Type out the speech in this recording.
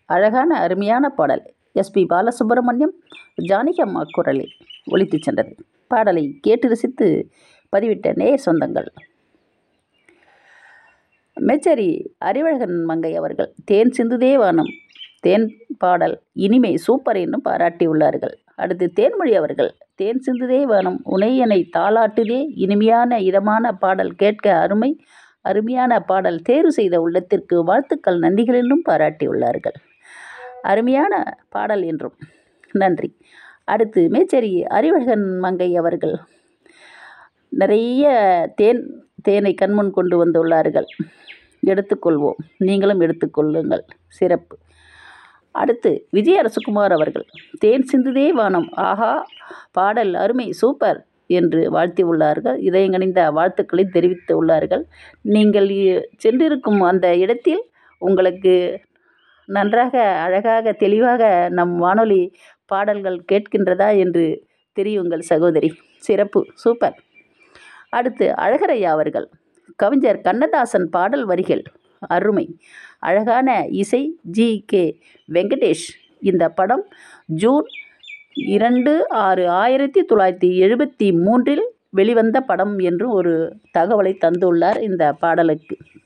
அழகான அருமையான பாடல் எஸ்பி பாலசுப்ரமணியம் ஜானகி அம்மா குரலில் ஒலித்துச் சென்றது பாடலை கேட்டு ரசித்து பதிவிட்ட நேய சொந்தங்கள் மெச்சரி அறிவழகன் மங்கை அவர்கள் தேன் சிந்துதே வானம் தேன் பாடல் இனிமை சூப்பர் என்னும் பாராட்டியுள்ளார்கள் அடுத்து தேன்மொழி அவர்கள் தேன் சிந்துதே வானம் உனையனை தாளாட்டுதே இனிமையான இதமான பாடல் கேட்க அருமை அருமையான பாடல் தேர்வு செய்த உள்ளத்திற்கு வாழ்த்துக்கள் நன்றிகள் என்றும் பாராட்டியுள்ளார்கள் அருமையான பாடல் என்றும் நன்றி அடுத்து மேச்சேரி அறிவழகன் மங்கை அவர்கள் நிறைய தேன் தேனை கண்முன் கொண்டு வந்துள்ளார்கள் எடுத்துக்கொள்வோம் நீங்களும் எடுத்துக்கொள்ளுங்கள் சிறப்பு அடுத்து விஜய் அரசகுமார் அவர்கள் தேன் சிந்துதே வானம் ஆஹா பாடல் அருமை சூப்பர் என்று வாழ்த்தியுள்ளார்கள் இதயங்கணிந்த வாழ்த்துக்களை தெரிவித்து உள்ளார்கள் நீங்கள் இ- சென்றிருக்கும் அந்த இடத்தில் உங்களுக்கு நன்றாக அழகாக தெளிவாக நம் வானொலி பாடல்கள் கேட்கின்றதா என்று தெரியுங்கள் சகோதரி சிறப்பு சூப்பர் அடுத்து அழகரையா அவர்கள் கவிஞர் கண்ணதாசன் பாடல் வரிகள் அருமை அழகான இசை ஜி கே வெங்கடேஷ் இந்த படம் ஜூன் இரண்டு ஆறு ஆயிரத்தி தொள்ளாயிரத்தி எழுபத்தி மூன்றில் வெளிவந்த படம் என்று ஒரு தகவலை தந்துள்ளார் இந்த பாடலுக்கு